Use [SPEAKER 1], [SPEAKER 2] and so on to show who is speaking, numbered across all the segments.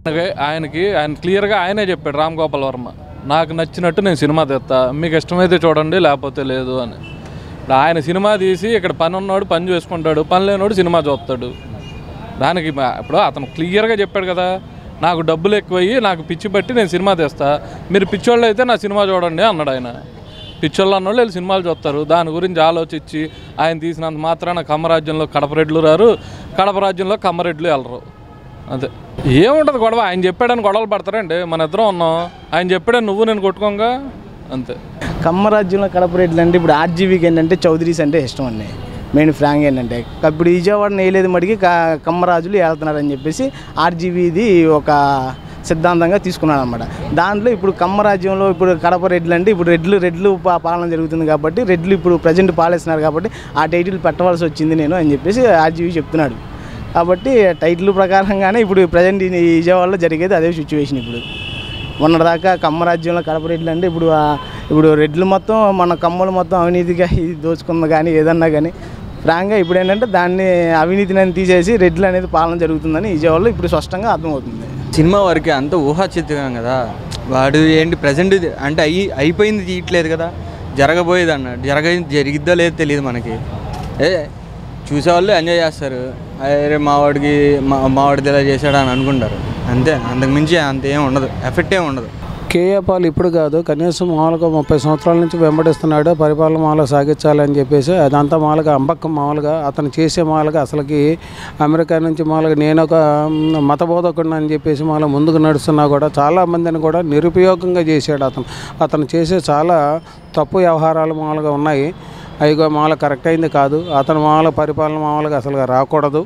[SPEAKER 1] ఆయనకి- ఆయనకి ఆయన క్లియర్గా ఆయనే చెప్పాడు రామ్ గోపాల్ వర్మ నాకు నచ్చినట్టు నేను సినిమా తెస్తా మీకు ఇష్టమైతే చూడండి లేకపోతే లేదు అని ఇప్పుడు ఆయన సినిమా తీసి ఇక్కడ పని ఉన్నవాడు పని చేసుకుంటాడు పని లేనివాడు సినిమా చూస్తాడు దానికి మా- ఇప్పుడు అతను క్లియర్గా చెప్పాడు కదా నాకు డబ్బులు ఎక్కువయ్యి నాకు పిచ్చి పట్టి నేను సినిమా తెస్తా మీరు పిచ్చోళ్ళు అయితే నా సినిమా చూడండి అన్నాడు ఆయన పిచ్చోళ్ళు అన్నోళ్ళు వీళ్ళు సినిమాలు చూస్తారు దాని గురించి ఆలోచించి ఆయన తీసినంత మాత్రాన కమ్మరాజ్యంలో కడపరెడ్లు రారు కడప రాజ్యంలో కమ్మరెడ్లు వెళ్ళరు అంతే ఏముంటుంది గొడవ ఆయన చెప్పాడని గొడవలు పడతారండి మన ఇద్దరం ఉన్నాం ఆయన చెప్పాడని నువ్వు నేను కొట్టుకోగా అంతే
[SPEAKER 2] కమ్మరాజ్యంలో కడప రెడ్లు అంటే ఇప్పుడు ఆర్జీవీకి ఏంటంటే చౌదరీస్ అంటే ఇష్టం అండి మెయిన్ ఫ్రాంక్ ఏంటంటే ఇప్పుడు విజయవాడ నేలేదు మడికి క- కమ్మరాజులు వెళ్తున్నారని చెప్పేసి ఆర్జీవీది ఒక సిద్ధాంతంగా తీసుకున్నాడు అనమాట దాంట్లో ఇప్పుడు కమ్మరాజ్యంలో ఇప్పుడు కడప రెడ్లు అంటే ఇప్పుడు రెడ్లు రెడ్లు పా- పాలన జరుగుతుంది కాబట్టి రెడ్లు ఇప్పుడు ప్రజెంట్ పాలిస్తున్నారు కాబట్టి ఆ టైటిల్ పెట్టవలసి వచ్చింది నేను అని చెప్పేసి ఆర్జీవీ చెప్తున్నాడు కాబట్టి టైటిల్ ప్రకారంగానే ఇప్పుడు ప్రజెంట్ ఈ విజయవాడలో జరిగేది అదే సిచ్యువేషన్ ఇప్పుడు మొన్నటిదాకా కమ్మ రాజ్యంలో కడప రెడ్లు అంటే ఇప్పుడు ఆ- ఇప్పుడు రెడ్లు మొత్తం మన కమ్మలు మొత్తం అవినీతిగా ఇది దోచుకుంది కానీ ఏదన్నా కానీ ఫ్రాంక్గా ఇప్పుడు ఏంటంటే దాన్ని అవినీతిని తీసేసి రెడ్లు అనేది పాలన జరుగుతుందని విజయవాడలో ఇప్పుడు స్పష్టంగా అర్థమవుతుంది
[SPEAKER 3] సినిమా వరకే అంత ఊహాచిత్రం కదా వాడు ఏంటి ప్రజెంట్ అంటే అయ్యి అయిపోయింది తీయట్లేదు కదా జరగబోయేది అన్న జరగ జరిగిద్దా లేదో తెలియదు మనకి ఏ చూసేవాళ్ళు ఎంజాయ్ చేస్తారు అరే మావాడికి మా మావాడిది ఇలా చేశాడు అని అనుకుంటారు అంతే అంతకుమించి అంత ఏం ఉండదు ఎఫెక్ట్ ఏం ఉండదు
[SPEAKER 4] కేఏ పాల్ ఇప్పుడు కాదు కనీసం మామూలుగా ముప్పై సంవత్సరాల నుంచి వెంబడిస్తున్నాడు పరిపాలన మామూలుగా సాగించాలని చెప్పేసి అదంతా మామూలుగా అంబక్క మామూలుగా అతను చేసే మామూలుగా అసలుకి అమెరికా నుంచి మామూలుగా నేను ఒక మ్, మతబోధకుడిని అని చెప్పేసి మామూలుగా ముందుకు నడుస్తున్నా కూడా చాలా మందిని కూడా నిరుపయోగంగా చేశాడు అతను అతను చేసే చాలా తప్పు వ్యవహారాలు మామూలుగా ఉన్నాయి అవి కూడా మామూలుగా కరెక్ట్ అయింది కాదు అతను మామూలుగా పరిపాలన మామూలుగా అసలుగా రాకూడదు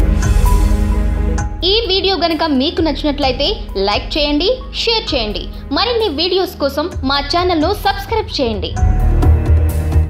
[SPEAKER 5] ఈ వీడియో గనుక మీకు నచ్చినట్లయితే లైక్ చేయండి షేర్ చేయండి మరిన్ని వీడియోస్ కోసం మా ఛానల్ను సబ్స్క్రైబ్ చేయండి